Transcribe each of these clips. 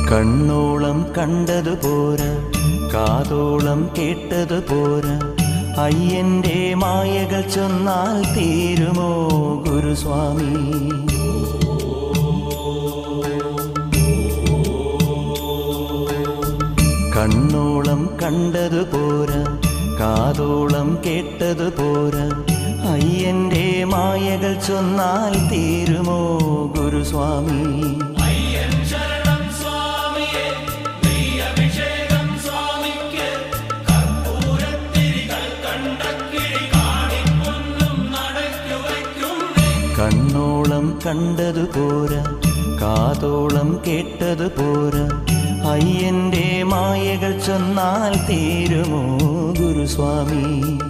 കണ്ണോളം കണ്ടതു പോരാ കാതോളം കേട്ടതു പോരാ അയ്യന്റെ മായകൾ ചൊന്നാൽ തീരുമോ ഗുരുസ്വാമി കണ്ണോളം കണ്ടതു പോരാ കാതോളം കേട്ടതു പോരാ അയ്യന്റെ മായകൾ ചൊന്നാൽ തീരുമോ ഗുരുസ്വാമി ശരണം സ്വാമിയെ നെയ്യഭിഷേകം സ്വാമിക്ക് കർപ്പൂരത്തിരികൾ കണ്ടക്കിഴി കാണിക്കൊന്നും നടക്കു വയ്ക്കുന്നേ കണ്ണോളം കണ്ടതു പോരാ കാതോളം കേട്ടതു പോരാ അയ്യന്റെ മായകൾ ചൊന്നാൽ തീരുമോ ഗുരുസ്വാമി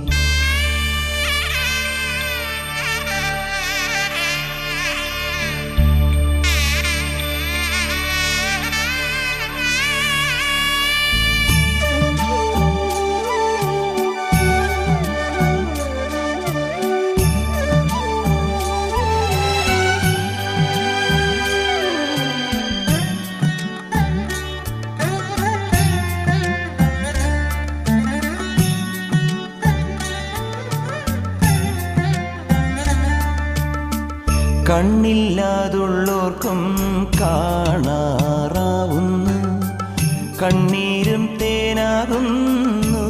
കണ്ണില്ലാതുള്ളോർക്കും കാണാറാവുന്നു കണ്ണീരും തേനാകുന്നു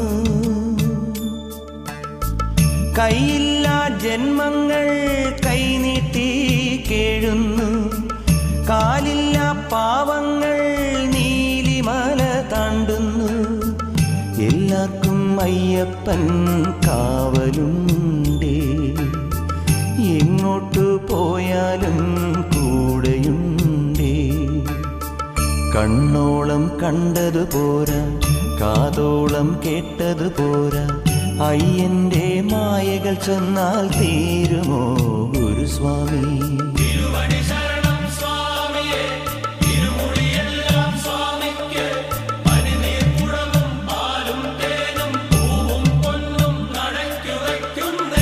കൈയില്ലാ ജന്മങ്ങൾ കൈനീട്ടി കേഴുന്നു കാലില്ല പാവങ്ങൾ നീലിമല താണ്ടുന്നു എല്ലാവർക്കും അയ്യപ്പൻ കാവലുണ്ടേ എങ്ങോട്ടു പോയാലും കൂടെയുണ്ടേ കണ്ണോളം കണ്ടതു പോരാ കാതോളം കേട്ടതു പോരാ അയ്യന്റെ മായകൾ ചെന്നാൽ തീരുമോ ഗുരുസ്വാമി തിരുവടി ശരണം സ്വാമിയെ ഇരുമുടിയെല്ലാം സ്വാമിക്ക് പനിനീർ കുടവും പാലും തേനും പൂവും പൊന്നും നടക്കു വയ്ക്കുന്നേ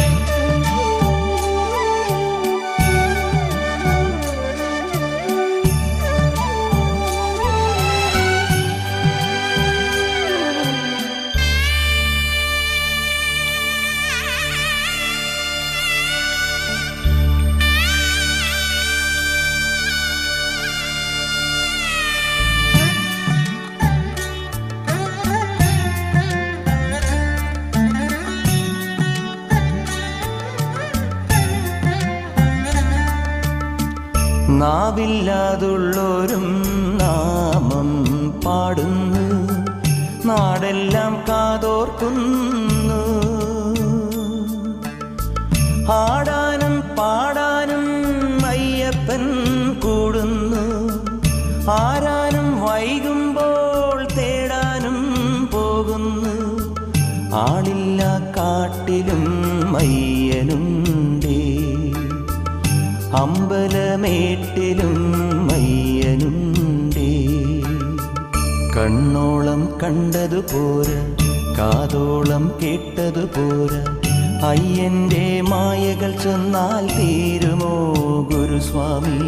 നാവില്ലാതുള്ളോരും നാമം പാടുന്നു നാടെല്ലാം കാതോർക്കുന്നു ആടാനും പാടാനും അയ്യപ്പൻ കൂടുന്നു ആരാനും വൈകുമ്പോൾ തേടാനും പോകുന്നു ആളില്ല കാട്ടിലും മയ്യനുണ്ടേ അമ്പലമേട്ടിലും മയ്യനുണ്ടേ കണ്ണോളം കണ്ടതു പോരാ കാതോളം കേട്ടതു പോരാ അയ്യന്റെ മായകൾ ചൊന്നാൽ തീരുമോ ഗുരുസ്വാമി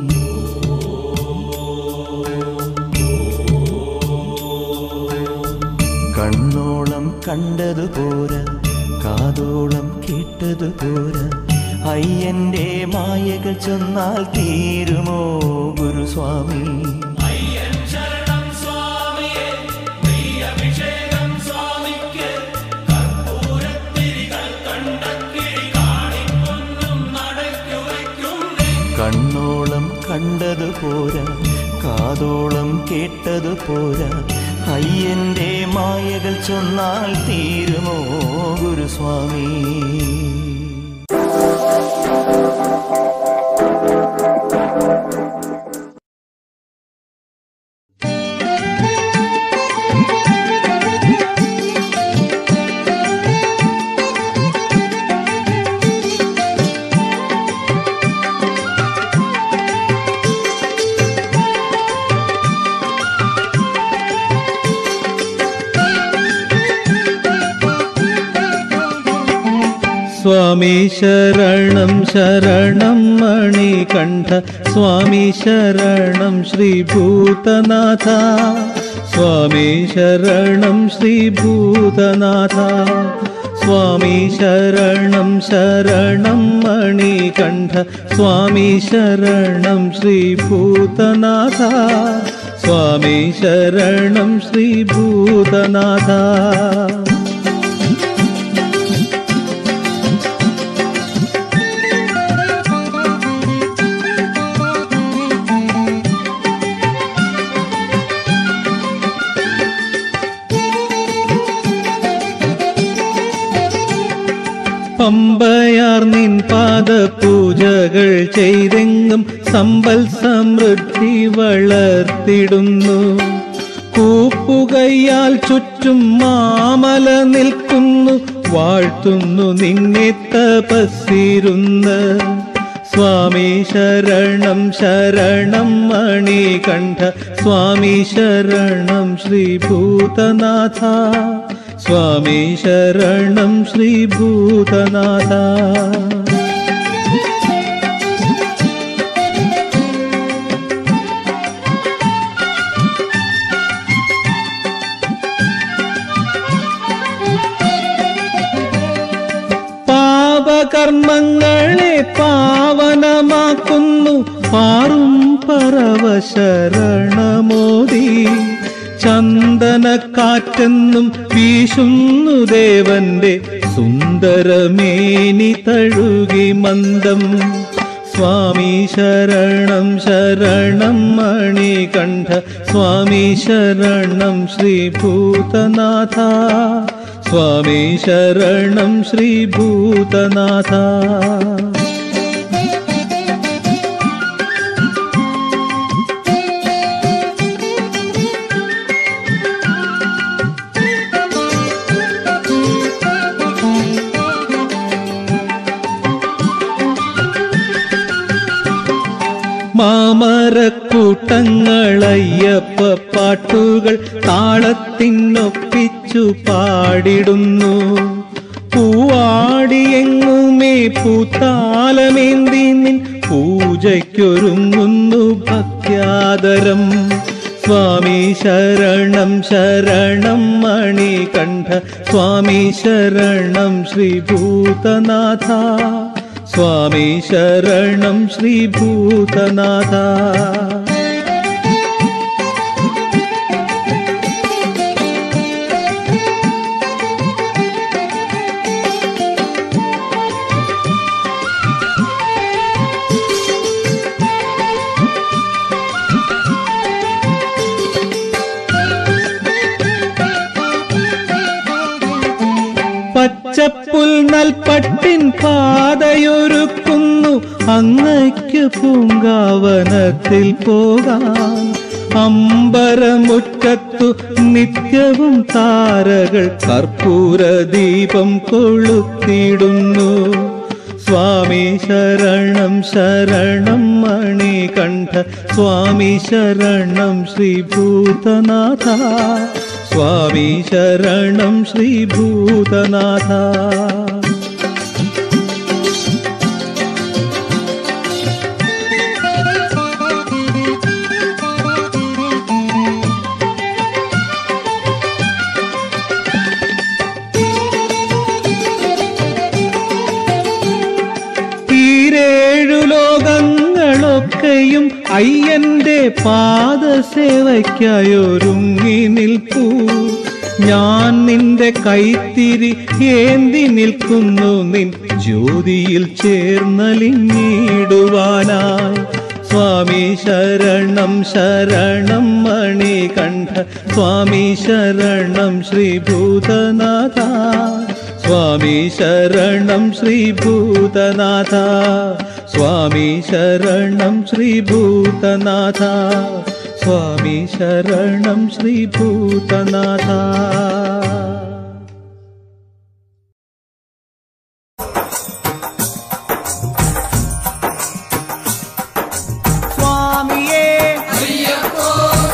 കണ്ണോളം കണ്ടതു പോരാ കാതോളം കേട്ടതു പോരാ അയ്യന്റെ മായകൾ ചൊന്നാൽ തീരുമോ ഗുരുസ്വാമി അയ്യൻ ശരണം സ്വാമിയെ നെയ്യഭിഷേകം സ്വാമിക്ക് കർപ്പൂരത്തിരികൾ കണ്ടക്കിഴി കാണിക്കൊന്നും നടക്കു വയ്ക്കുന്നേ കണ്ണോളം കണ്ടതു പോരാ കാതോളം കേട്ടതു പോരാ അയ്യന്റെ മായകൾ ചൊന്നാൽ തീരുമോ ഗുരുസ്വാമി സ്വാമി ശരണം ശരണം മണികണ്ഠ സ്വാമി ശരണം ശ്രീഭൂതനാഥ സ്വാമി ശരണം ശ്രീഭൂതനാഥ സ്വാമി ശരണം ശരണം മണികണ്ഠ സ്വാമി ശരണം ശ്രീഭൂതനാഥ സ്വാമി ശരണം ശ്രീഭൂതനാഥ പമ്പയാർ നിൻ പാദപൂജകൾ ചെയ്തെങ്കും സമ്പൽ സമൃദ്ധി വളർത്തിടുന്നു കൂപ്പുകയ്യാൽ ചുറ്റും മാമല നിൽക്കുന്നു വാഴ്ത്തുന്നു നിന്നെ തപസ്സിരുന്ന് സ്വാമി ശരണം ശരണം മണികണ്ഠ സ്വാമി ശരണം ശ്രീഭൂതനാഥ സ്വാമി ശരണം ശ്രീഭൂതനാഥ പാപകർമ്മങ്ങളെ പാവനമാക്കുന്നു പാറും പറവ ശരണമോദി ചന്ദനക്കാറ്റെന്നും വീശുന്നു ദേവന്റെ സുന്ദരമേനി തഴുകി മന്ദം സ്വാമി ശരണം ശരണം മണികണ്ഠ സ്വാമി ശരണം ശ്രീഭൂതനാഥ സ്വാമി ശരണം ശ്രീഭൂതനാഥ മാമരക്കൂട്ടങ്ങളയ്യപ്പ പാട്ടുകൾ താളത്തിനൊപ്പിച്ചു പാടിടുന്നു പൂവാടിയെങ്ങുമേ പൂത്താലമേന്തി നിൻ പൂജയ്ക്കൊരുങ്ങുന്നു ഭക്യാദരം സ്വാമി ശരണം ശരണം മണികണ്ഠ സ്വാമി ശരണം ശ്രീഭൂതനാഥ സ്വാമി ശരണം ശ്രീഭൂതനാഥ പച്ചപ്പുൽ നൽപട്ടിൻ പാതയൊരുക്കുന്നു അങ്ങയ്ക്ക് പൂങ്കാവനത്തിൽ പോകാൻ അമ്പരമുറ്റത്തു നിത്യവും താരകൾ കർപ്പൂര ദീപം കൊളുത്തിടുന്നു സ്വാമി ശരണം ശരണം മണികണ്ഠ സ്വാമി ശരണം ശ്രീഭൂതനാഥ സ്വാമി ശരണം ശ്രീഭൂതനാഥ ഈരേഴു ലോകങ്ങളൊക്കെയും അയ്യന്റെ പാദസേവയ്ക്കായൊരുങ്ങി നിൽപ്പൂ ഞാൻ നിന്റെ കൈത്തിരി ഏന്തി നിൽക്കുന്നു നിൻ ജ്യോതിയിൽ ചേർന്നലിഞ്ഞിടുവാനായി സ്വാമി ശരണം ശരണം മണികണ്ഠ സ്വാമി ശരണം ശ്രീഭൂതനാഥ സ്വാമി ശരണം ശ്രീഭൂതനാഥ സ്വാമി ശരണം ശ്രീഭൂതനാഥ സ്വാമി ശരണം ശ്രീഭൂതനാഥ സ്വാമിയേ അയ്യപ്പോ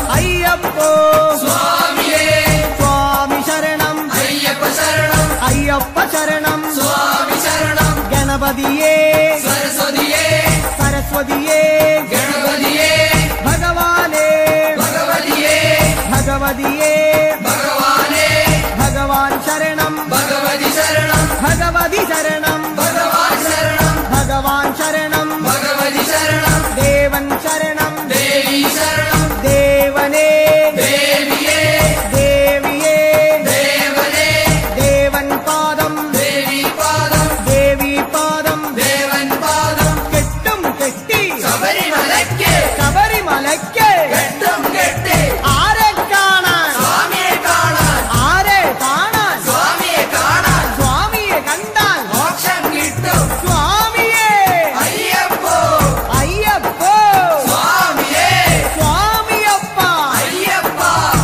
സ്വാമി ശരണം അയ്യപ്പ ശരണം സ്വാമി ശരണം ഗണപതിയേ സരസ്വതിയേ സരസ്വതിയേ ഗണപതിയേ ഭഗവാനേ ഭഗവതിയേ ഭഗവതിയേ ഭഗവാനേ ഭഗവാൻ ശരണം ഭഗവതി ശരണം ഭഗവതി ശരണം ഭഗവാൻ ശരണം ഭഗവാൻ ശരണം ഭഗവതി ശരണം ദേവൻ ശരണം ദേവി ശരണം ദേവനേ ദേവിയേ ദേവിയേ ദേവനേ ദേവൻ പാദം ദേവി പാദം ദേവി പാദം ദേവൻ പാദം കെട്ടും കെട്ടി ശബരിമലയ്ക്ക് ശബരിമലയ്ക്ക് കെട്ടും കെട്ടി ആരെ കാണാൻ സ്വാമിയെ കാണാൻ ആരെ കാണാൻ സ്വാമിയെ കാണാൻ സ്വാമിയെ കണ്ടാൽ മോക്ഷം കിട്ടും സ്വാമിയേ അയ്യപ്പോ അയ്യപ്പോ സ്വാമിയേ സ്വാമിയപ്പ അയ്യപ്പ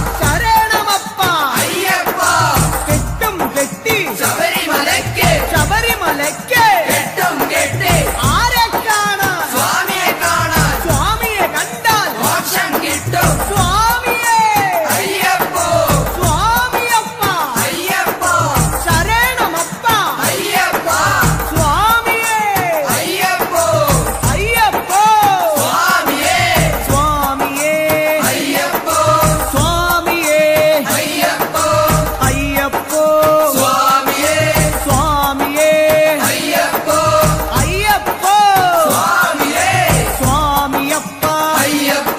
ശരണമപ്പ അയ്യപ്പ കെട്ടും കെട്ടി ശബരിമലയ്ക്ക് ശബരിമലയ്ക്ക് കെട്ടും കെട്ടി ആരെ കാണാൻ സ്വാമിയെ കാണാൻ സ്വാമിയെ കണ്ടാൽ മോക്ഷം കിട്ടും സ്വാമിയേ അയ്യപ്പോ സ്വാമിയപ്പ അയ്യപ്പ ശരണമപ്പ അയ്യപ്പ സ്വാമിയേ അയ്യപ്പോ അയ്യപ്പോ സ്വാമിയേ സ്വാമിയേ അയ്യപ്പോ സ്വാമിയേ അയ്യപ്പോ അയ്യപ്പോ സ്വാമിയേ സ്വാമിയേ അയ്യപ്പോ അയ്യപ്പോ സ്വാമിയേ സ്വാമിയപ്പ അയ്യപ്പ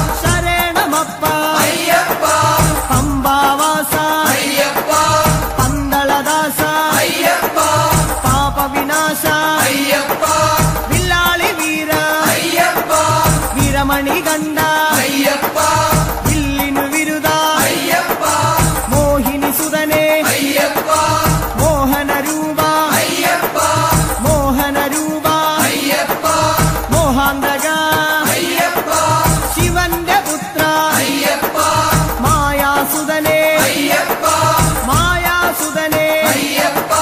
ശരണമപ്പ അയ്യപ്പ പമ്പാവാസ അയ്യപ്പ പന്തളദാസ അയ്യപ്പ പാപവിനാശ അയ്യപ്പ വില്ലാളി വീര അയ്യപ്പ വീരമണി കണ്ട അയ്യപ്പ വില്ലിനു വിരുദ അയ്യപ്പ മോഹിനി സുതനെ അയ്യപ്പ മോഹന രൂപ അയ്യപ്പ മോഹന രൂപ അയ്യപ്പ മോഹാന്തക അയ്യപ്പ ശിവന്റെ പുത്ര അയ്യപ്പ മായാസുതനെ അയ്യപ്പ മായാസുതനെ അയ്യപ്പ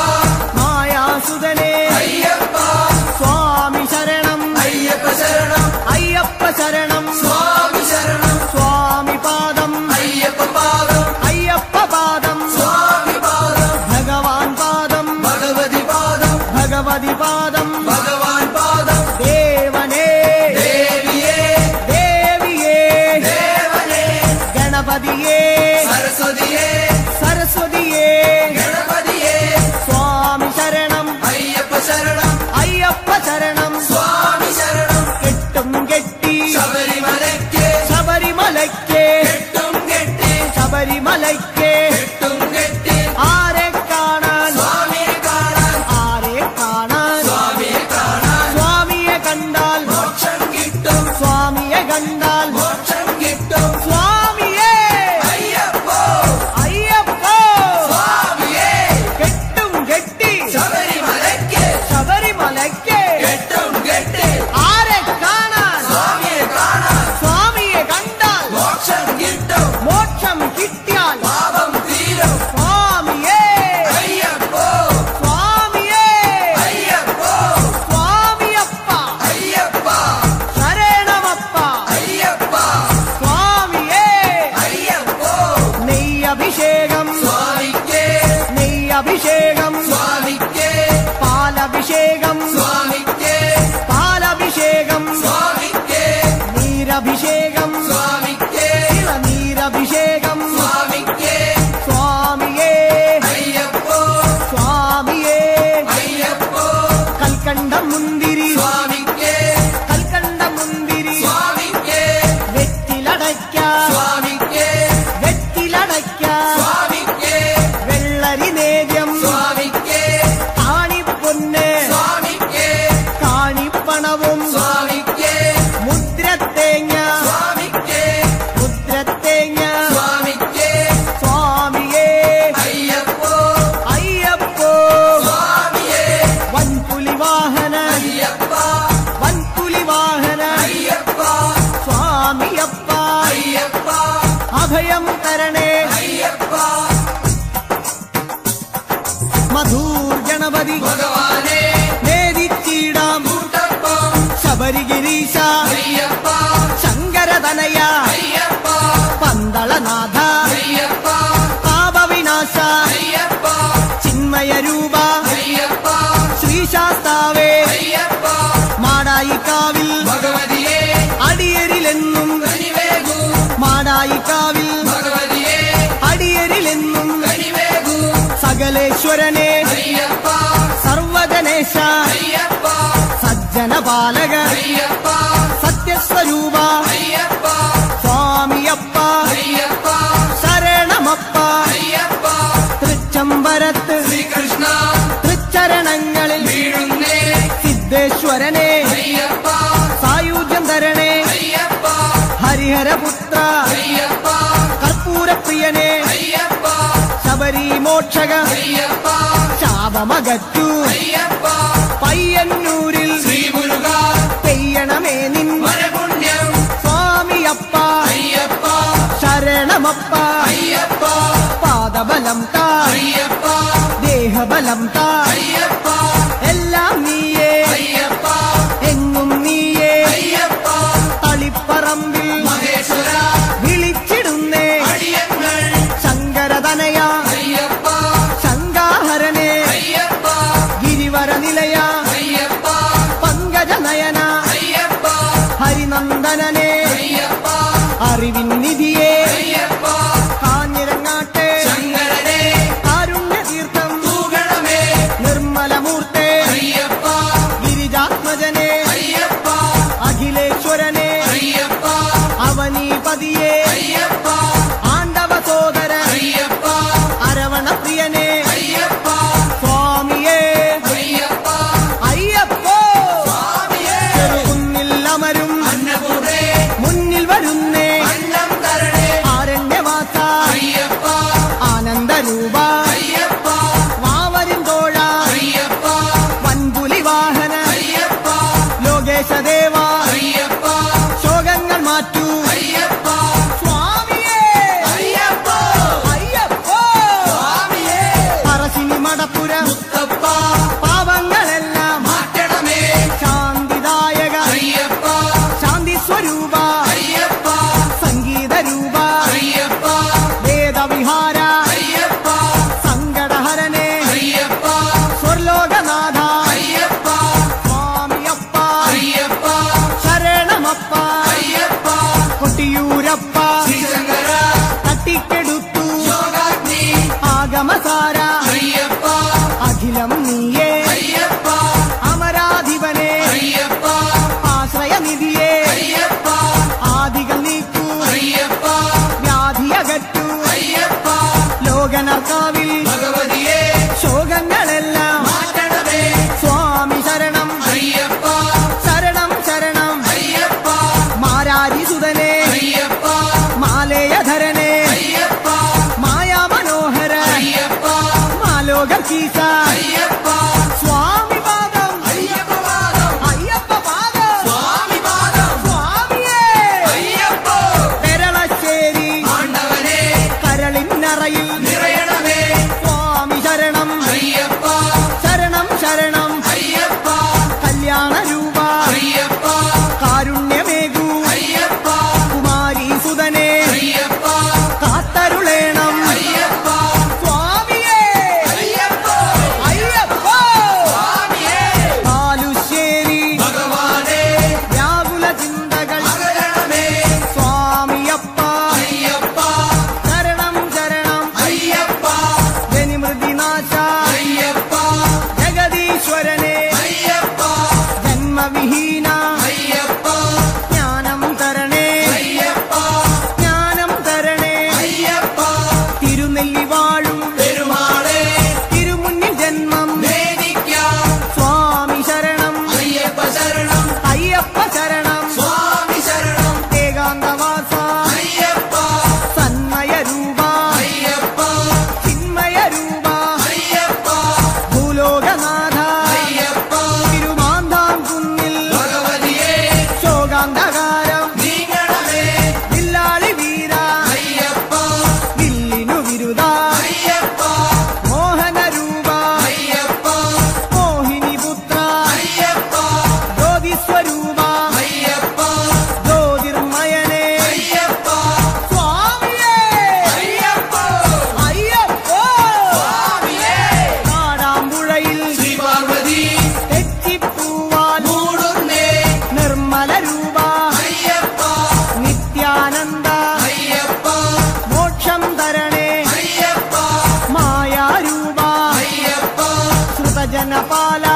മായാസുതനെ അയ്യപ്പ സ്വാമി ശരണം അയ്യപ്പ ശരണം അയ്യപ്പ ശരണം സ്വാമി ശരണം സ്വാമി പാദം അയ്യപ്പ പാദം അയ്യപ്പ പാദം സ്വാമി പാദം ഭഗവാൻ പാദം ഭഗവതി പാദം ഭഗവതി പാദം ഭഗവാൻ പാദം ദേവനേ ദേവിയേ ദേവിയേ ദേവനേ ഗണപതിയേ സരസ്വതിയേ സരസ്വതിയേ ഗണപതിയേ സ്വാമി ശരണം അയ്യപ്പ ശരണം അയ്യപ്പ ശരണം സ്വാമി ശരണം കെട്ടും കെട്ടി ശബരിമലയ്ക്ക് ശബരിമലയ്ക്ക് കെട്ടും കെട്ടി ശബരിമലയ്ക്ക് കെട്ടും കെട്ടി ആരെ കാണാൻ സ്വാമിയെ കാണാൻ ആരെ കാണാൻ സ്വാമിയെ കാണാൻ സ്വാമിയെ കണ്ടാൽ മോക്ഷം കിട്ടും സ്വാമിയെ കണ്ടാൽ മോക്ഷം കിട്ടും സ്വാമിയേ അയ്യപ്പോ അയ്യപ്പോ സ്വാമിയേ കെട്ടും കെട്ടി ശബരിമലയ്ക്ക് ശബരിമലയ്ക്ക് കെട്ടും കെട്ടി ആരെ കാണാൻ സ്വാമിയെ കാണാൻ സ്വാമിയെ കണ്ടാൽ മോക്ഷം കിട്ടും മോക്ഷം കിട്ടിയാൽ പാപം തീരും സ്വാമിയേ അയ്യപ്പോ സ്വാമിയേ അയ്യപ്പോ സ്വാമിയപ്പ അയ്യപ്പ ശരണമപ്പ അയ്യപ്പ സ്വാമിയേ അയ്യപ്പോ നെയ്യഭിഷേകം സ്വാമിക്ക് നെയ്യഭിഷേകം സ്വാമിക്ക് പാലഭിഷേകം സ്വാമിക്ക് പാലഭിഷേകം സ്വാമിക്ക് നീരഭിഷേകം സ്വാമിക്ക് നീരഭിഷേകം സ്വാമിക്ക് സ്വാമിയേ അയ്യപ്പോ സ്വാമിയേ അയ്യപ്പോ കൽക്കണ്ട മുന്തിരി സ്വാമിക്ക് കൽക്കണ്ട മുന്തിരി സ്വാമിക്ക് വെറ്റിലടയ്ക്ക സ്വാമിക്ക് വെറ്റിലടയ്ക്ക സ്വാമിക്ക് വെള്ളരി നേദ്യം സ്വാമിക്ക് കാണിപ്പൊന്ന് സ്വാമിക്ക് കാണിപ്പണവും സ്വാമിക്ക് മുദ്രത്തേങ്ങ സ്വാമിക്ക് മുദ്രത്തേങ്ങ സ്വാമിക്ക് സ്വാമിയേ അയ്യപ്പോ അയ്യപ്പോ സ്വാമിയേ വൻപുലി വാഹന അയ്യപ്പ വൻപുലി വാഹന അയ്യപ്പ സ്വാമിയപ്പ അയ്യപ്പ അഭയം തരണേ അയ്യപ്പ മധൂർ ഗണപതി ഭഗവാനെ നേദിച്ചിടാം കൂട്ടപ്പം ശബരിഗിരീശ അയ്യപ്പ ശങ്കരതനയ അയ്യപ്പ പന്തളനാഥ അയ്യപ്പ പാപവിനാശ അയ്യപ്പ ചിന്മയ രൂപ അയ്യപ്പ ശ്രീശാസ്താവേ സകലേശ്വരനെ അയ്യപ്പ സർവജനേശ അയ്യപ്പ സജ്ജനപാലക അയ്യപ്പ സത്യസ്വരൂപ അയ്യപ്പ സ്വാമിയപ്പ അയ്യപ്പ ശരണമപ്പ അയ്യപ്പ തൃച്ചംബരത്ത് ശ്രീകൃഷ്ണ തൃച്ചരണങ്ങളിൽ വീഴുന്നേ സിദ്ധേശ്വരനെ അയ്യപ്പ സായുജ്യം തരണേ അയ്യപ്പ ഹരിഹരപുത്ര അയ്യപ്പ കർപ്പൂരപ്രിയനെ അയ്യപ്പ ശബരി മോക്ഷക അയ്യപ്പ ശാപമകറ്റു അയ്യപ്പ പയ്യന്നൂരിൽ ശ്രീ മുരുക പെയ്യണമേ നിൻ വരപുണ്യം സ്വാമിയപ്പ അയ്യപ്പ ശരണമപ്പ അയ്യപ്പ പാദബലം താ അയ്യപ്പ ദേഹബലം താ അയ്യപ്പ എല്ലാം നീയേ അയ്യപ്പ എങ്ങും നീയേ അയ്യപ്പ തളിപ്പറമ്പിൽ മഹേശ്വര വിളിച്ചിടുന്നേ അടിയങ്ങൾ ശങ്കരതനയ അയ്യപ്പ ശങ്കാഹരനെ അയ്യപ്പ ഗിരിവര നിലയ അയ്യപ്പ പങ്കജനയന അയ്യപ്പ ഹരിനന്ദനനെ അയ്യപ്പ അറിവിൻ നിധിയെ അയ്യപ്പ കാഞ്ഞിരങ്ങാട്ടെ ശങ്കരനെ കാരുണ്യതീർത്ഥം തൂകണമേ നിർമ്മലമൂർത്തെ അയ്യപ്പ ഗിരിജാത്മജനെ അയ്യപ്പ അഖിലേശ്വരനെ അയ്യപ്പ അവനീപതിയെ അയ്യപ്പ ആണ്ടവ സോദര അയ്യപ്പ അരവണപ്രിയനെ അയ്യപ്പ സ്വാമിയേ അയ്യപ്പ അയ്യപ്പോ സ്വാമിയേ ചെറുകുന്നിൽ അമരും അന്നപൂർണേ മുന്നിൽ വരുന്നേ അന്നം തരണേ ആരണ്യവാസ അയ്യപ്പ ആനന്ദരൂപ അയ്യപ്പ വാവരിൻ തോഴ അയ്യപ്പ വൻപുലി വാഹന അയ്യപ്പ ലോകേശദേവ അയ്യപ്പ ശോകങ്ങൾ മാറ്റൂ അയ്യപ്പ സ്വാമിയേ അയ്യപ്പ അയ്യപ്പോ സ്വാമിയേ പറശ്ശിനി മടപ്പുര മുത്തപ്പ പാപങ്ങളെല്ലാം മാറ്റണമേ ശാന്തിദായക അയ്യപ്പ ശാന്തി സ്വരൂപ അയ്യപ്പ സംഗീത രൂപ അയ്യപ്പ വേദവിഹാര അയ്യപ്പ സങ്കടഹരനെ അയ്യപ്പ സ്വർലോകനാഥ അയ്യപ്പ സ്വാമിയപ്പ അയ്യപ്പ ശരണമപ്പ അയ്യപ്പ കൊട്ടിയൂരപ്പ ശ്രീശങ്കര തട്ടിക്കെടുത്തു യോഗാഗ്നി ആഗമസാര അയ്യപ്പ അഖിലം നീയേ അയ്യപ്പ അമരാധിപനെ അയ്യപ്പ ആശ്രയനിധിയെ അയ്യപ്പ ആദികൾ നീക്കൂ അയ്യപ്പ വ്യാധിയകറ്റു അയ്യപ്പ ലോകനർക്കാവിൽ ഭഗവതിയെ ശോകങ്ങളെല്ലാം മാറ്റണമേ സ്വാമി ശരണം അയ്യപ്പ ശരണം ശരണം അയ്യപ്പ മാരാരിസുതനെ അയ്യപ്പ മാലേയധരനെ അയ്യപ്പ മായാമനോഹര അയ്യപ്പ മാലോകീസ അയ്യപ്പ സ്വാമി പാദം അയ്യപ്പ പാദം അയ്യപ്പ പാദം സ്വാമി പാദം സ്വാമിയേ അയ്യപ്പ പെരളശ്ശേരി ആണ്ടവനെ കരളിന്നറയിൽ നിറയണമേ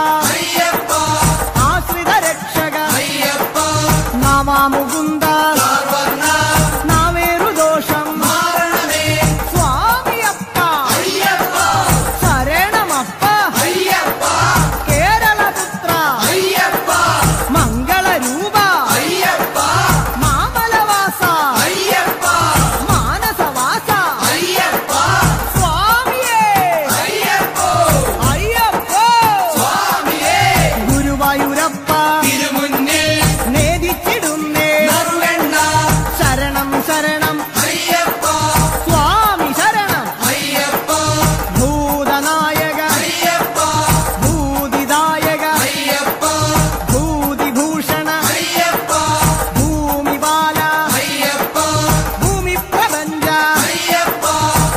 അയ്യപ്പ ആശ്രിത രക്ഷക അയ്യപ്പ നവാമുകുന്ദ സർവർണ്ണ നാവേറു ദോഷം മാരണമേ സ്വാമിയപ്പ അയ്യപ്പ ശരണമപ്പ അയ്യപ്പ കേരളപുത്ര അയ്യപ്പ മംഗളരൂപ അയ്യപ്പ മാമലവാസ അയ്യപ്പ മാനസവാസ അയ്യപ്പ സ്വാമിയേ അയ്യപ്പോ അയ്യപ്പോ സ്വാമിയേ ഗുരുവായൂരപ്പ തിരുമുന്നിൽ നേദിച്ചിടുന്നേ നറുവെണ്ണ ശരണം ശരണം അയ്യപ്പ സ്വാമി ശരണം അയ്യപ്പ ഭൂതനായക അയ്യപ്പ ഭൂതിദായക അയ്യപ്പ ഭൂതിഭൂഷണ അയ്യപ്പ ഭൂമിപാല അയ്യപ്പ ഭൂമി പ്രപഞ്ച അയ്യപ്പ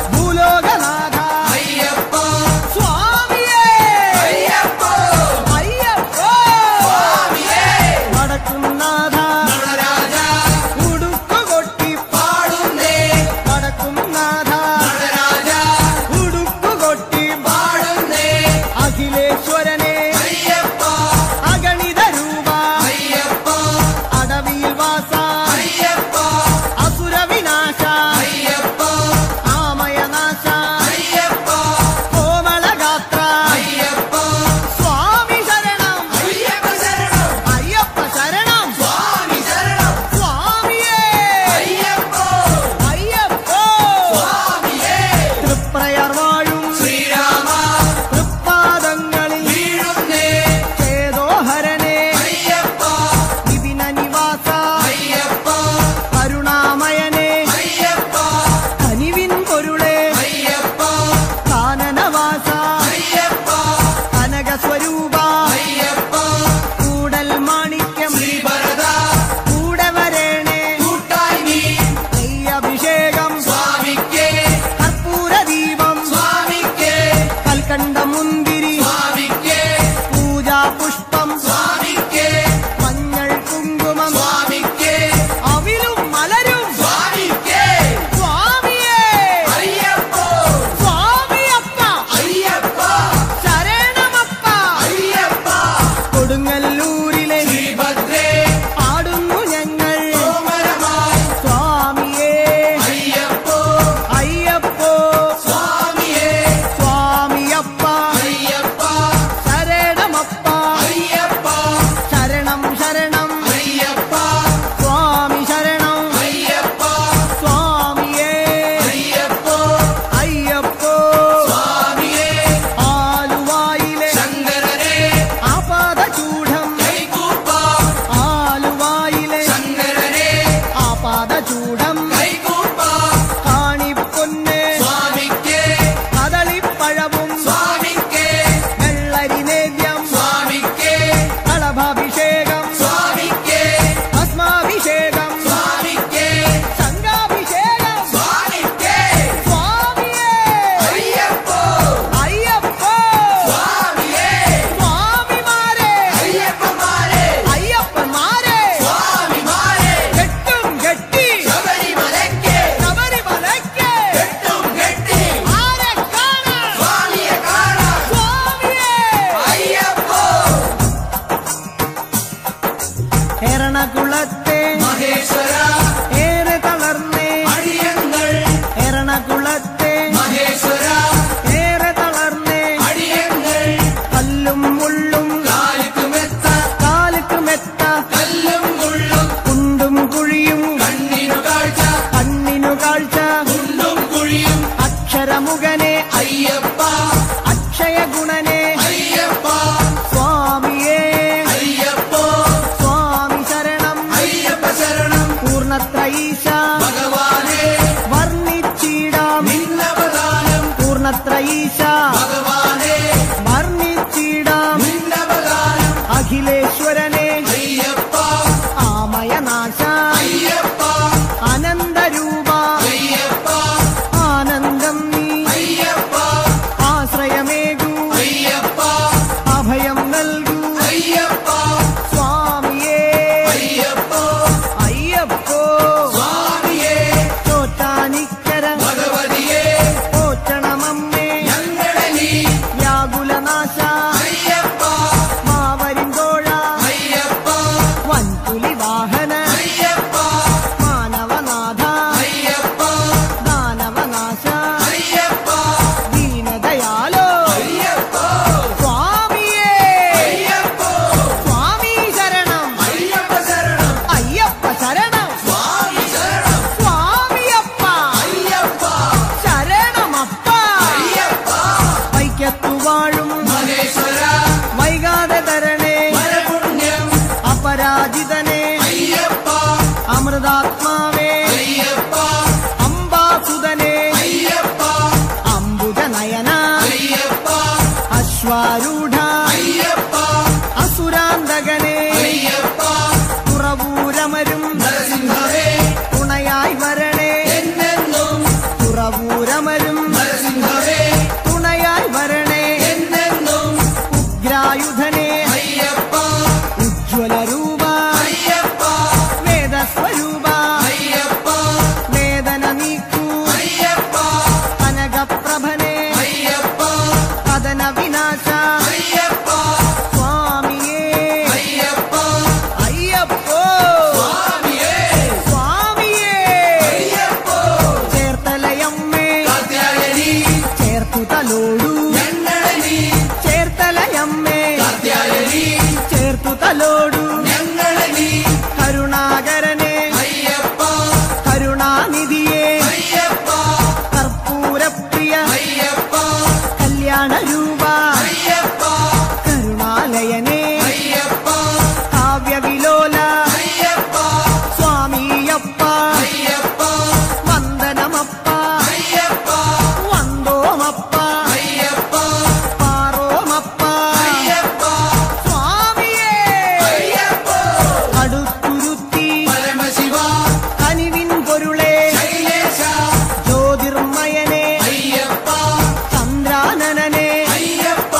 ഭൂലോകനാഥ അയ്യപ്പ സ്വാമിയേ അയ്യപ്പോ അയ്യപ്പോ സ്വാമിയേ വടക്കുംനാഥ നടരാജ ഉടുക്കുകൊട്ടി പാടുന്നേ വടക്കുംനാഥ നടരാജ ഉടുക്കുകൊട്ടി പാടുന്നേ അഖിലേശ്വരനെ അയ്യപ്പ അഗണിത രൂപ അയ്യപ്പ അടവിയിൽ വാസ അയ്യപ്പ അസുരവിനാശ അയ്യപ്പ ആമയനാശ അയ്യപ്പ കോമളഗാത്ര അയ്യപ്പ സ്വാമി ശരണം അയ്യപ്പ ശരണം അയ്യപ്പ ശരണം സ്വാമി ശരണം സ്വാമിയേ അയ്യപ്പോ അയ്യപ്പോ സ്വാമിയേ തൃപ്രയർ വാഴും ശ്രീരാമ തൃപ്പാദങ്ങളിൽ വീഴുന്നേ ചേതോഹരനെ അയ്യപ്പ വിപിന നിവാസ അയ്യപ്പ കരുണാമയനെ അയ്യപ്പ കനിവിൻ പൊരുളെ അയ്യപ്പ കാനനവാസ അയ്യപ്പ കനകസ്വരൂപ അയ്യപ്പ കൂടൽ മാണിക്യം ശ്രീഭരത കൂടെ വരേണേ കൂട്ടായി നീ അഭിഷേകം സ്വാമിക്കേ കർപ്പൂരദീപം സ്വാമിക്കേ കൽക്കണ്ട മുന്തിരി സ്വാമിക്കേ പൂജാ പുഷ്പം സ്വാമിക്കേ മഞ്ഞൾ കുങ്കുമം സ്വാമിക്കേ അവിലും മലരും സ്വാമിക്കേ സ്വാമിയേ അയ്യപ്പോ സ്വാമിയപ്പ അയ്യപ്പ ശരണമപ്പ അയ്യപ്പ കൊടുങ്ങല്ലൂരിലെ ശ്രീഭദ്രേ പാടുന്നു ഞങ്ങൾ കോമരമായി സ്വാമിയേ അയ്യപ്പോ അയ്യപ്പോ സ്വാമിയേ സ്വാമിയപ്പ അയ്യപ്പ ശരണമപ്പ അയ്യപ്പ ശരണം ശരണം അയ്യപ്പ സ്വാമി ശരണം അയ്യപ്പ സ്വാമിയേ അയ്യപ്പോ അയ്യപ്പോ സ്വാമിയേ ആലുവായിലെ ശങ്കരനെ ആപാദചൂഢം കൈകൂപ്പാം ആലുവായിലെ ശങ്കരനെ ആപാദചൂഢം കൈകൂപ്പാം കാണിപ്പൊന്നെ സ്വാമിക്കേ കദളിപ്പഴവും സ്വാമിക്കേ വെള്ളരി നേദ്യം സ്വാമിക്കേ കളഭാഭിഷേകം സ്വാമിക്കേ ഭസ്മാഭിഷേകം സ്വാമിക്കേ സംഘാഭിഷേകം സ്വാമിക്കേ സ്വാമിയേ അയ്യപ്പോ അയ്യപ്പോ സ്വാമിയേ സ്വാമിമാരെ അയ്യപ്പന്മാരെ അയ്യപ്പന്മാരെ സ്വാമിമാരെ കെട്ടും കെട്ടി ശബരിമലയ്ക്ക് ശബരിമലയ്ക്ക് കെട്ടും കെട്ടി ആരെ കാണാൻ സ്വാമിയെ കാണാൻ സ്വാമിയേ അയ്യപ്പോ എറണകുളത്തെ മഹേശ്വര ഏറെ തളർന്നേ അടിയങ്ങൾ എറണകുളത്തെ മഹേശ്വര ഏറെ തളർന്നേ അടിയങ്ങൾ കല്ലും മുള്ളും കാലുക്കുമെത്ത കാലുക്ക് മെത്ത കല്ലും മുള്ളും കുണ്ടും കുഴിയും കണ്ണിനു കാഴ്ച കണ്ണിനു കാഴ്ച കുണ്ടും കുഴിയും അക്ഷരമുഖനെ അയ്യപ്പ അക്ഷയ ഗുണനെ അയ്യപ്പ സ്വാമിയേ അയ്യപ്പോ സ്വാമി ശരണം അയ്യപ്പ ശരണം പൂർണത്രയീശ ഭഗവാനെ വർണ്ണിച്ചിടാം നിന്നവദാനം പൂർണത്രയീശ ഭഗവാനെ വർണ്ണിച്ചിടാം നിന്നവദാനം അഖിലേശ്വരനെ അയ്യപ്പ ആമയനാശ അയ്യപ്പ അനന്തരൂപ അയ്യപ്പ ആനന്ദം നീ അയ്യപ്പ ആശ്രയമേകൂ അയ്യപ്പ അഭയം നൽകൂ അയ്യപ്പ സ്വാമിയേ അയ്യപ്പോ അയ്യപ്പോ സ്വാമിയേ ചോറ്റാനിക്കര ഭഗവതിയെ പോറ്റണമമ്മേ ഞങ്ങളെ നീ വ്യാകുലനാശ അയ്യപ്പ അയ്യപ്പ ഉജ്ജ്വല രൂപ അയ്യപ്പ വേദസ്വരൂപ അയ്യപ്പ വേദന നീക്കൂ അയ്യപ്പ കനകപ്രഭനെ അയ്യപ്പ കഥന വിനാശ അയ്യപ്പ സ്വാമിയേ അയ്യപ്പ അയ്യപ്പോ സ്വാമിയേ സ്വാമിയേ അയ്യപ്പോ ചേർത്തലയമ്മേ കാത്യായനി ചേർത്തു തലോടൂ ഞങ്ങളെ നീ ചേർത്തലയമ്മേ കാത്യായനി ചേർത്തു തലോടൂ ഞങ്ങളെ നീ കരുണാകരനെ അയ്യപ്പ കരുണാനിധിയെ അയ്യപ്പ കർപ്പൂരപ്രിയ അയ്യപ്പ കല്യാണ രൂപ അയ്യപ്പ കരുണാലയനെ അയ്യപ്പ കാവ്യവിലോല അയ്യപ്പ സ്വാമിയപ്പ അയ്യപ്പ വന്ദനമപ്പ അയ്യപ്പ വന്തോമപ്പ അയ്യപ്പ പാറോമപ്പ അയ്യപ്പ സ്വാമിയേ അയ്യപ്പ അടുത്തുരുത്തി പരമശിവ കനിവിൻ പൊരുളെ ശൈലേശ ജ്യോതിർമയനെ അയ്യപ്പ ചന്ദ്രാനനെ അയ്യപ്പ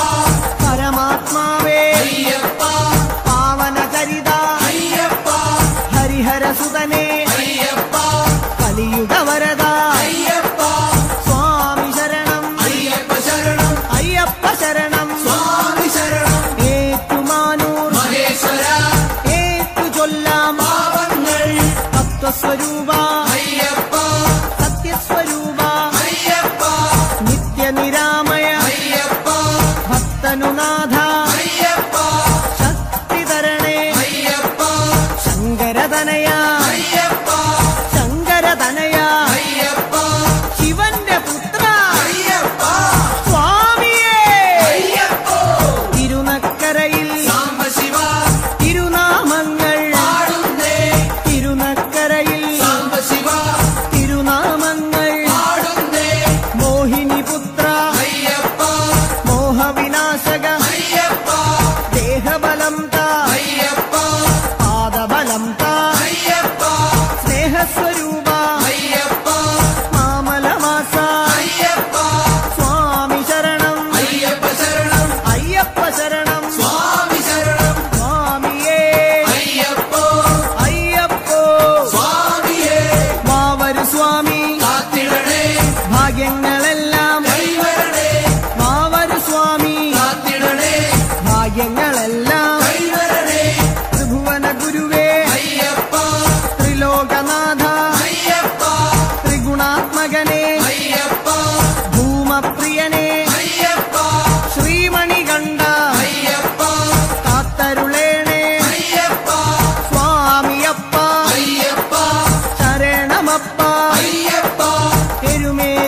പരമാത്മാവേ അയ്യപ്പ പാവനചരിത അയ്യപ്പ ഹരിഹരസുതനെ അയ്യപ്പ കലിയുഗവരദ അയ്യപ്പ സ്വാമി ശരണം അയ്യപ്പ ശരണം അയ്യപ്പ ശരണം സ്വാമി ശരണം ഏറ്റുമാനൂർ മഹേശ്വര ഏറ്റു ചൊല്ലാം പാവങ്ങൾ തത്വസ്വരൂപ അയ്യപ്പ സത്യസ്വരൂപ അയ്യപ്പ നിത്യനിരാമയ അയ്യപ്പ ഭക്തനുനാഥ അയ്യപ്പ ശക്തിധരണേ അയ്യപ്പ ശങ്കരതനയ അയ്യപ്പ ശങ്കരതനയ അയ്യപ്പ ശിവന്റെ പുത്ര അയ്യപ്പ സ്വാമിയേ അയ്യപ്പ തിരുനക്കരയിൽ സാംബശിവ തിരുനാമങ്ങൾ പാടുന്നേ തിരുനക്കരയിൽ സാംബശിവ തിരുനാമങ്ങൾ പാടുന്നേ മോഹിനിപുത്ര അയ്യപ്പ മോഹവിനാശക അയ്യപ്പ ദേഹബലം താ അയ്യപ്പ പാദബലം താ അയ്യപ്പ സ്നേഹസ്വരൂപ അയ്യപ്പ മാമലവാസ അയ്യപ്പ സ്വാമി ശരണം അയ്യപ്പ ശരണം അയ്യപ്പ ശരണം സ്വാമി ശരണം സ്വാമിയേ അയ്യപ്പോ അയ്യപ്പോ സ്വാമിയേ മാവരു സ്വാമി കാത്തിടണേ ഭാഗ്യങ്ങളെല്ലാം കൈവരണേ മാവരു സ്വാമി കാത്തിടണേ ഭാഗ്യങ്ങളെല്ലാം കൈവരണേ ത്രിഭുവന ഗുരുവേ അയ്യപ്പ ത്രിലോകനാഥ അയ്യപ്പ ത്രിഗുണാത്മകനെ അയ്യപ്പ ഭൂമപ്രിയനെ അയ്യപ്പ ശ്രീമണികണ്ഠ അയ്യപ്പ കാത്തരുളേണേ അയ്യപ്പ സ്വാമിയപ്പ അയ്യപ്പ ശരണമപ്പ അയ്യപ്പ എരുമേലി